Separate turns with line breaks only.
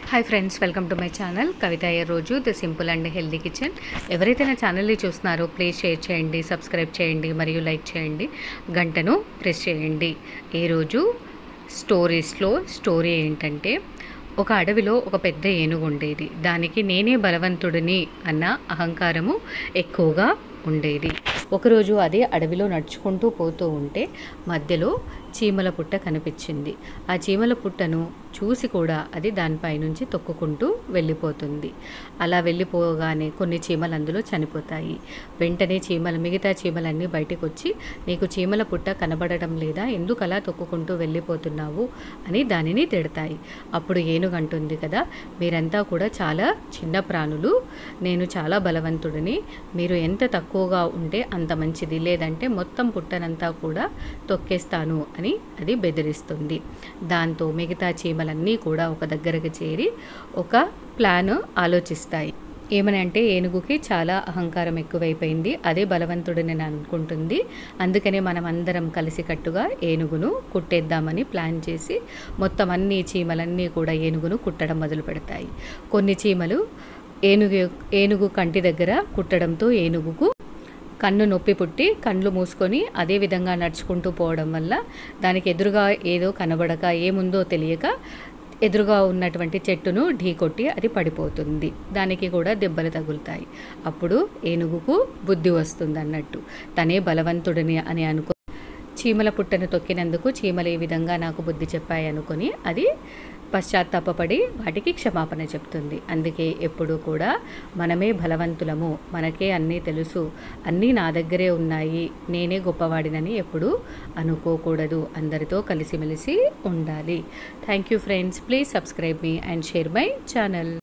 hi friends welcome to my channel Kavitha అయ్యే రోజు the simple and healthy kitchen ఎవరైతే నా ఛానల్ని చూస్తున్నారో ప్లీజ్ షేర్ చేయండి సబ్స్క్రైబ్ చేయండి మరియు లైక్ చేయండి గంటను ప్రెస్ చేయండి ఈరోజు స్టోరీస్లో స్టోరీ ఏంటంటే ఒక అడవిలో ఒక పెద్ద ఏనుగు ఉండేది దానికి నేనే బలవంతుడిని అన్న అహంకారము ఎక్కువగా ఉండేది ఒకరోజు అది అడవిలో నడుచుకుంటూ పోతూ ఉంటే మధ్యలో చీమల పుట్ట కనిపించింది ఆ చీమల పుట్టను చూసి కూడా అది దానిపై నుంచి తొక్కుకుంటూ వెళ్ళిపోతుంది అలా వెళ్ళిపోగానే కొన్ని చీమలు అందులో చనిపోతాయి వెంటనే చీమలు మిగతా చీమలన్నీ బయటకు వచ్చి నీకు చీమల పుట్ట కనబడటం లేదా ఎందుకు అలా తొక్కుకుంటూ వెళ్ళిపోతున్నావు అని దానిని తిడతాయి అప్పుడు ఏనుగు అంటుంది కదా మీరంతా కూడా చాలా చిన్న ప్రాణులు నేను చాలా బలవంతుడిని మీరు ఎంత తక్కువగా ఉంటే అంత మంచిది లేదంటే మొత్తం పుట్టనంతా కూడా తొక్కేస్తాను అని అది బెదిరిస్తుంది దాంతో మిగతా చీమలన్నీ కూడా ఒక దగ్గరకు చేరి ఒక ప్లాన్ ఆలోచిస్తాయి ఏమని అంటే ఏనుగుకి చాలా అహంకారం ఎక్కువైపోయింది అదే బలవంతుడిని నేను అనుకుంటుంది అందుకనే మనం అందరం కలిసికట్టుగా ఏనుగును కుట్టేద్దామని ప్లాన్ చేసి మొత్తం అన్ని చీమలన్నీ కూడా ఏనుగును కుట్టడం మొదలు పెడతాయి కొన్ని చీమలు ఏనుగు ఏనుగు కంటి దగ్గర కుట్టడంతో ఏనుగుకు కన్ను నొప్పి పుట్టి కండ్లు మూసుకొని అదే విధంగా నడుచుకుంటూ పోవడం వల్ల దానికి ఎదురుగా ఏదో కనబడక ఏముందో తెలియక ఎదురుగా ఉన్నటువంటి చెట్టును ఢీకొట్టి అది పడిపోతుంది దానికి కూడా దెబ్బలు తగులుతాయి అప్పుడు ఏనుగుకు బుద్ధి వస్తుంది అన్నట్టు తనే బలవంతుడిని అని అనుకో చీమల పుట్టను తొక్కినందుకు చీమలు ఈ విధంగా నాకు బుద్ధి చెప్పాయి అనుకొని అది పశ్చాత్తాపడి వాటికి క్షమాపణ చెప్తుంది అందుకే ఎప్పుడు కూడా మనమే బలవంతులము మనకే అన్నీ తెలుసు అన్నీ నా దగ్గరే ఉన్నాయి నేనే గొప్పవాడినని ఎప్పుడు అనుకోకూడదు అందరితో కలిసిమెలిసి ఉండాలి thank you friends please subscribe me and share my channel